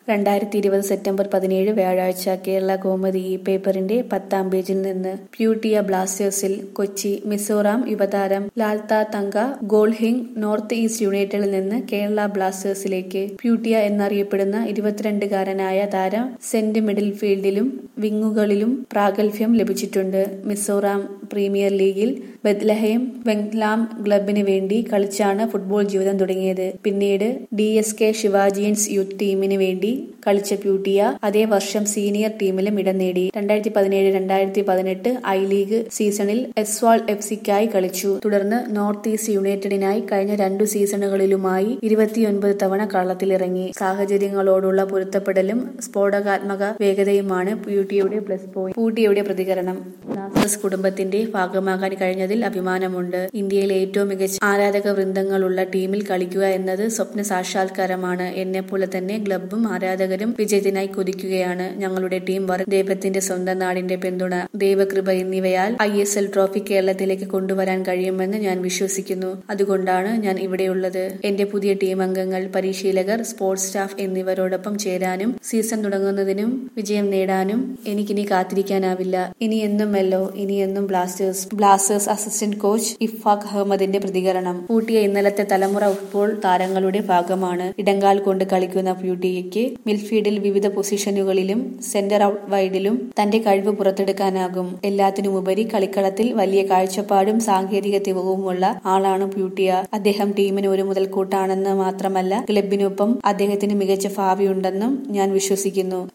രണ്ടായിരത്തി ഇരുപത് സെപ്റ്റംബർ പതിനേഴ് വ്യാഴാഴ്ച കേരള കൗമുദി ഈ പേപ്പറിന്റെ പത്താം പേജിൽ നിന്ന് പ്യൂട്ടിയ ബ്ലാസ്റ്റേഴ്സിൽ കൊച്ചി മിസോറാം യുവതാരം ലാൽത്ത തങ്ക ഗോൾഹിംഗ് നോർത്ത് ഈസ്റ്റ് യുണൈറ്റഡിൽ നിന്ന് കേരള ബ്ലാസ്റ്റേഴ്സിലേക്ക് പ്യൂട്ടിയ എന്നറിയപ്പെടുന്ന ഇരുപത്തിരണ്ടുകാരനായ താരം സെന്റ് മിഡിൽ ഫീൽഡിലും വിങ്ങുകളിലും പ്രാഗൽഭ്യം ലഭിച്ചിട്ടുണ്ട് മിസോറാം പ്രീമിയർ ലീഗിൽ ബദ്ലഹേം വെങ്ലാം ക്ലബിന് വേണ്ടി കളിച്ചാണ് ഫുട്ബോൾ ജീവിതം തുടങ്ങിയത് പിന്നീട് D S K Shivajians youth ടീമിന് വേണ്ടി കളിച്ച പ്യൂട്ടിയ അതേ വർഷം സീനിയർ ടീമിലും ഇടം നേടി രണ്ടായിരത്തി പതിനേഴ് രണ്ടായിരത്തി പതിനെട്ട് ഐ ലീഗ് സീസണിൽ എസ്വാൾ എഫ് സിക്കായി കളിച്ചു തുടർന്ന് നോർത്ത് ഈസ്റ്റ് യുണൈറ്റഡിനായി കഴിഞ്ഞ രണ്ടു സീസണുകളിലുമായി ഇരുപത്തിയൊൻപത് തവണ കളത്തിലിറങ്ങി സാഹചര്യങ്ങളോടുള്ള പൊരുത്തപ്പെടലും സ്ഫോടകാത്മക വേഗതയുമാണ് പ്യൂട്ടിയുടെ പ്ലസ് പോയിന്റ് പ്യൂട്ടിയുടെ പ്രതികരണം നാസസ് കുടുംബത്തിന്റെ ഭാഗമാകാൻ കഴിഞ്ഞതിൽ അഭിമാനമുണ്ട് ഇന്ത്യയിലെ ഏറ്റവും മികച്ച ആരാധക വൃന്ദങ്ങളുള്ള ടീമിൽ കളിക്കുക എന്നത് സ്വപ്ന സാക്ഷാത്കാരമാണ് എന്നെപ്പോലെ തന്നെ ക്ലബും ആരാധകരും വിജയത്തിനായി കൊതിക്കുകയാണ് ഞങ്ങളുടെ ടീം വർക്ക് ദൈവത്തിന്റെ സ്വന്തം നാടിന്റെ പിന്തുണ ദൈവകൃപ എന്നിവയാൽ ഐ എസ് എൽ ട്രോഫി കേരളത്തിലേക്ക് കൊണ്ടുവരാൻ കഴിയുമെന്ന് ഞാൻ വിശ്വസിക്കുന്നു അതുകൊണ്ടാണ് ഞാൻ ഇവിടെയുള്ളത് എന്റെ പുതിയ ടീം അംഗങ്ങൾ പരിശീലകർ സ്പോർട്സ് സ്റ്റാഫ് എന്നിവരോടൊപ്പം ചേരാനും സീസൺ തുടങ്ങുന്നതിനും വിജയം നേടാനും എനിക്കിനി കാത്തിരിക്കാനാവില്ല ഇനി എന്നും മെല്ലോ ഇനി എന്നും Blasters Blasters assistant coach Ifaq അഹമ്മദിന്റെ പ്രതികരണം പൂട്ടിയ ഇന്നലത്തെ തലമുറ ഫുട്ബോൾ താരങ്ങളുടെ ഭാഗമാണ് ഇടങ്കാൽ കൊണ്ട് കളിക്കുന്ന പ്യൂട്ടിയയ്ക്ക് മിഡ്ഫീൽഡിൽ വിവിധ പൊസിഷനുകളിലും സെന്റർ ഔട്ട് വൈഡിലും തന്റെ കഴിവ് പുറത്തെടുക്കാനാകും എല്ലാത്തിനുമുപരി കളിക്കളത്തിൽ വലിയ കാഴ്ചപ്പാടും സാങ്കേതിക തികവുമുള്ള ആളാണ് പ്യൂട്ടിയ അദ്ദേഹം ടീമിന് ഒരു മുതൽക്കൂട്ടാണെന്ന് മാത്രമല്ല ക്ലബിനൊപ്പം അദ്ദേഹത്തിന് മികച്ച ഭാവിയുണ്ടെന്നും ഞാൻ വിശ്വസിക്കുന്നു